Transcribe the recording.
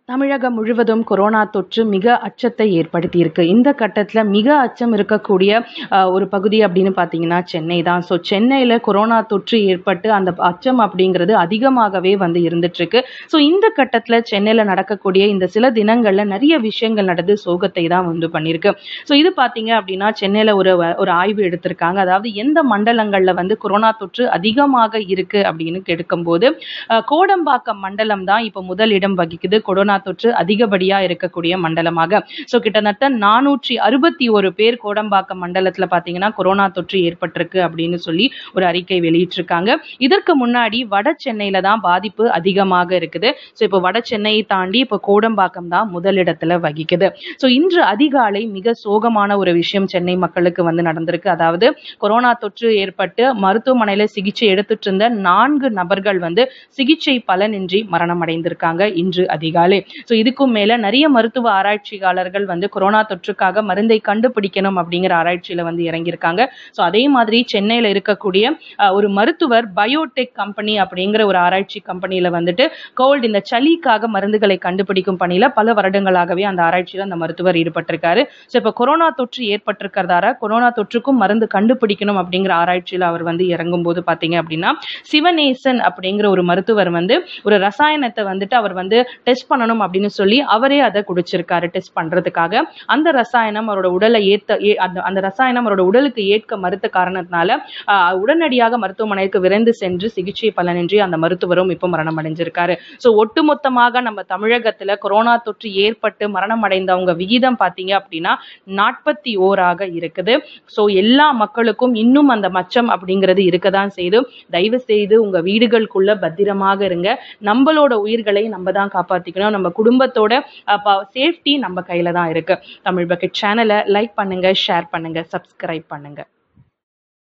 தமிழகம் முழுவதும் கொரோனா தொற்று மிக அச்சத்தை ஏற்படுத்தியிருக்கு இந்த கட்டத்தில் மிக அச்சம் இருக்கக்கூடிய அஹ், ஒரு பகுதி அப்படின்னு பார்த்தீங்கன்னா சென்னை தான் ஸோ சென்னையில் கொரோனா தொற்று ஏற்பட்டு அந்த அச்சம் அப்படிங்கிறது அதிகமாகவே வந்து இருந்துட்டு இருக்கு ஸோ இந்த கட்டத்தில் சென்னையில் நடக்கக்கூடிய இந்த சில தினங்களில் நிறைய விஷயங்கள் நடந்து சோகத்தை தான் வந்து பண்ணியிருக்கு ஸோ இது பார்த்தீங்க அப்படின்னா சென்னையில் ஒரு ஒரு ஆய்வு எடுத்திருக்காங்க அதாவது எந்த மண்டலங்களில் வந்து கொரோனா தொற்று அதிகமாக இருக்கு அப்படின்னு எடுக்கும்போது அஹ், கோடம்பாக்கம் மண்டலம் தான் இப்போ முதலிடம் வகிக்குது கொரோனா தொற்று அதிகப்படியா இருக்கக்கூடிய மண்டலமாக ஸோ கிட்டத்தட்ட நானூற்றி அறுபத்தி ஒரு பேர் கோடம்பாக்கம் மண்டலத்துல பாத்தீங்கன்னா கொரோனா தொற்று ஏற்பட்டிருக்கு அப்படின்னு சொல்லி ஒரு அறிக்கை வெளியிட்டிருக்காங்க இதற்கு முன்னாடி வட சென்னையில தான் பாதிப்பு அதிகமாக இருக்குது ஸோ இப்போ வட சென்னையை தாண்டி இப்போ கோடம்பாக்கம் தான் முதலிடத்துல வகிக்குது ஸோ இன்று அதிகாலை மிக சோகமான ஒரு விஷயம் சென்னை மக்களுக்கு வந்து நடந்திருக்கு அதாவது கொரோனா தொற்று ஏற்பட்டு மருத்துவமனையில சிகிச்சை எடுத்துட்டு இருந்த நான்கு நபர்கள் வந்து சிகிச்சை பலனின்றி மரணம் அடைந்திருக்காங்க இன்று அதிகாலை ஸோ இதுக்கும் மேல நிறைய மருத்துவ ஆராய்ச்சியாளர்கள் வந்து கொரோனா தொற்றுக்காக மருந்தை கண்டுபிடிக்கணும் அப்படிங்கிற ஆராய்ச்சியில வந்து இறங்கியிருக்காங்க ஸோ அதே மாதிரி சென்னையில இருக்கக்கூடிய அஹ், ஒரு மருத்துவர் பயோடெக் கம்பெனி அப்படிங்கிற ஒரு ஆராய்ச்சி கம்பெனியில வந்துட்டு கோல்டு இந்த சளிக்காக மருந்துகளை கண்டுபிடிக்கும் பணியில பல வருடங்களாகவே அந்த ஆராய்ச்சியில அந்த மருத்துவர் ஈடுபட்டிருக்காரு ஸோ இப்போ கொரோனா தொற்று ஏற்பட்டிருக்கிறதால கொரோனா தொற்றுக்கும் மருந்து கண்டுபிடிக்கணும் அப்படிங்கிற ஆராய்ச்சியில அவர் வந்து இறங்கும் போது பாத்தீங்க அப்படின்னா சிவநேசன் அப்படிங்கிற ஒரு மருத்துவர் வந்து ஒரு ரசாயனத்தை வந்துட்டு அவர் வந்து டெஸ்ட் பண்ணணும் அப்படின்னு சொல்லி அவரே அதை குடிச்சிருக்காரு டெஸ்ட் பண்றதுக்காக அந்த ரசாயனம் அவரோட உடலை ஏத்த ஏ- அந்த அந்த ரசாயனம் அவரோட உடலுக்கு ஏற்க மறுத்த காரணத்தினால ஆஹ், உடனடியாக மருத்துவமனைக்கு விரைந்து சென்று சிகிச்சை பலனின்றி அந்த மருத்துவரும் இப்போ மரணம் அடைஞ்சிருக்காரு ஸோ ஒட்டுமொத்தமாக நம்ம தமிழகத்துல கொரோனா தொற்று ஏற்பட்டு மரணம் அடைந்தவங்க விகிதம் பார்த்தீங்க அப்படின்னா நாற்பத்தி ஓராக இருக்குது ஸோ எல்லா மக்களுக்கும் இன்னும் அந்த மச்சம் அப்படிங்கிறது இருக்க தான் செய்து தயவு செய்து உங்க வீடுகளுக்குள்ள பத்திரமாக இருங்க நம்மளோட உயிர்களை நம்ம தான் காப்பாத்திக்கணும் நம்ம குடும்பத்தோட சேஃப்டி நம்ம கையில தான் இருக்கு தமிழ் பக்கெட் சேனலை லைக் பண்ணுங்க ஷேர் பண்ணுங்க சப்ஸ்கிரைப் பண்ணுங்க